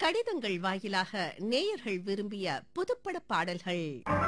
கடிதங்கள் வாயிலாக நேயர்கள் விரும்பிய புதுப்பட பாடல்கள்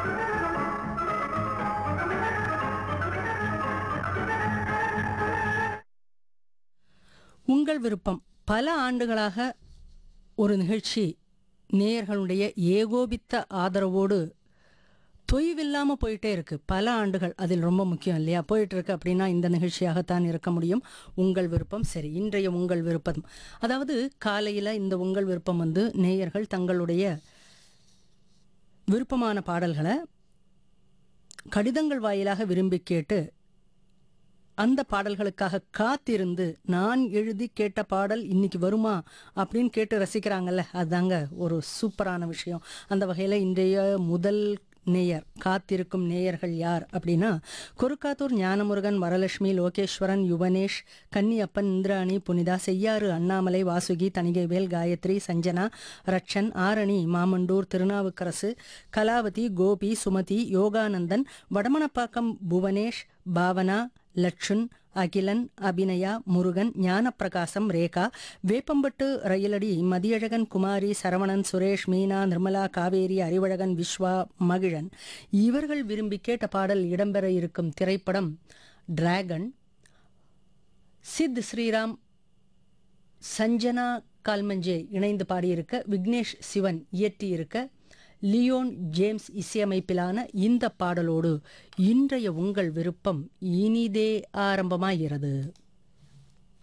உங்கள் விருப்பம் பல ஆண்டுகளாக ஒரு நிகழ்ச்சி நேயர்களுடைய ஏகோபித்த ஆதரவோடு தொய்வில்லாமல் போயிட்டே இருக்கு பல ஆண்டுகள் அதில் ரொம்ப முக்கியம் இல்லையா போயிட்டு இருக்கு அப்படின்னா இந்த நிகழ்ச்சியாகத்தான் இருக்க முடியும் உங்கள் விருப்பம் சரி இன்றைய உங்கள் விருப்பம் அதாவது காலையில் இந்த உங்கள் விருப்பம் வந்து நேயர்கள் தங்களுடைய விருப்பமான பாடல்களை கடிதங்கள் வாயிலாக விரும்பி கேட்டு அந்த பாடல்களுக்காக காத்திருந்து நான் எழுதி கேட்ட பாடல் இன்னைக்கு வருமா அப்படின்னு கேட்டு ரசிக்கிறாங்கல்ல அதுதாங்க ஒரு சூப்பரான விஷயம் அந்த வகையில் இன்றைய முதல் நேயர் காத்திருக்கும் நேயர்கள் யார் அப்படின்னா கொருக்காத்தூர் ஞானமுருகன் வரலட்சுமி லோகேஸ்வரன் யுவனேஷ் கன்னியப்பன் இந்திராணி புனிதா செய்யாறு அண்ணாமலை வாசுகி தணிகைவேல் காயத்ரி சஞ்சனா ரட்சன் ஆரணி மாமண்டூர் திருநாவுக்கரசு கலாவதி கோபி சுமதி யோகானந்தன் வடமணப்பாக்கம் புவனேஷ் பாவனா லட்சுன் அகிலன் அபிநயா முருகன் ஞானப்பிரகாசம் ரேகா வேப்பம்பட்டு ரயிலடி மதியழகன் குமாரி சரவணன் சுரேஷ் மீனா நிர்மலா காவேரி அறிவழகன் விஸ்வா மகிழன் இவர்கள் விரும்பி கேட்ட பாடல் இடம்பெற இருக்கும் திரைப்படம் டிராகன் சித் ஸ்ரீராம் சஞ்சனா கால்மஞ்சே இணைந்து பாடியிருக்க விக்னேஷ் சிவன் இயற்றியிருக்க லியோன் ஜேம்ஸ் இசையமைப்பிலான இந்த பாடலோடு இன்றைய உங்கள் விருப்பம் இனிதே ஆரம்பமாகிறது